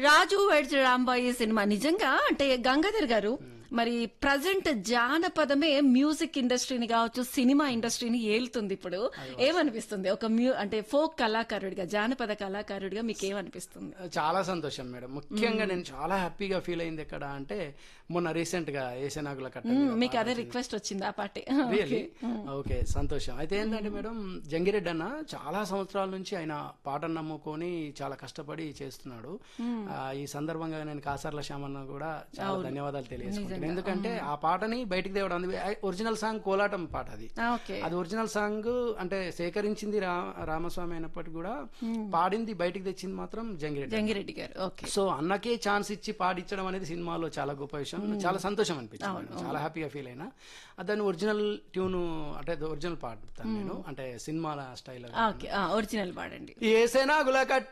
రాజు wedge Rambai cinema నిజంగా అంటే గంగాధర్ గారు మరి ప్రజెంట్ జానపదమే మ్యూజిక్ ఇండస్ట్రీని కావచ్చు సినిమా ఇండస్ట్రీని ఏలుతుంది ఇప్పుడు ఏమనిపిస్తుంది ఒక మ్యూ అంటే ఫోక్ కళాకారుడిగా జానపద కళాకారుడిగా మీకు ఏమనిపిస్తుంది చాలా సంతోషం మేడం ముఖ్యంగా నేను చాలా హ్యాపీగా ఫీల్ అయింది ఎక్కడ అంటే మొన్న రీసెంట్ గా ఏసనాగుల కట్ట మ్మ్, మీకు అదే రిక్వెస్ట్ వచ్చింది ఆ పాటే రియలీ ఓకే సంతోషం అయితే ఏంటంటే మేడం జంగిరెడ్డి అన్న చాలా సంవత్సరాల నుంచి ఆయన పాటను నమ్ముకొని చాలా కష్టపడి చేస్తున్నాడు ఆ, ఈ సందర్భంగా నేను కాసర్ల శ్యామన్న కూడా చాలా ధన్యవాదాలు తెలియజేసుకుంటాను ఎందుకంటే ఆ పాటని బయటికి తేవడం అంది ఒరిజినల్ సాంగ్ కోలాటం పాట అది ఓకే అది ఒరిజినల్ సాంగ్ అంటే సేకరించింది రా రామస్వామి అయినప్పటికీ కూడా పాడింది బయటికి తెచ్చింది మాత్రం జంగిరెడ్డి జంగిరెడ్డి గారు ఓకే సో అన్నకే ఛాన్స్ ఇచ్చి పాడించడం అనేది సినిమాలో చాలా గొప్ప విషయం చాలా సంతోషం అనిపించింది మేడం. చాలా హ్యాపీగా ఫీల్ అయినా దాన్ని ఒరిజినల్ ట్యూన్ అంటే ఒరిజినల్ పాడతాను నేను అంటే సినిమాల స్టైల్ ఓకే ఒరిజినల్ పాడండి ఏసేనాగుల కట్ట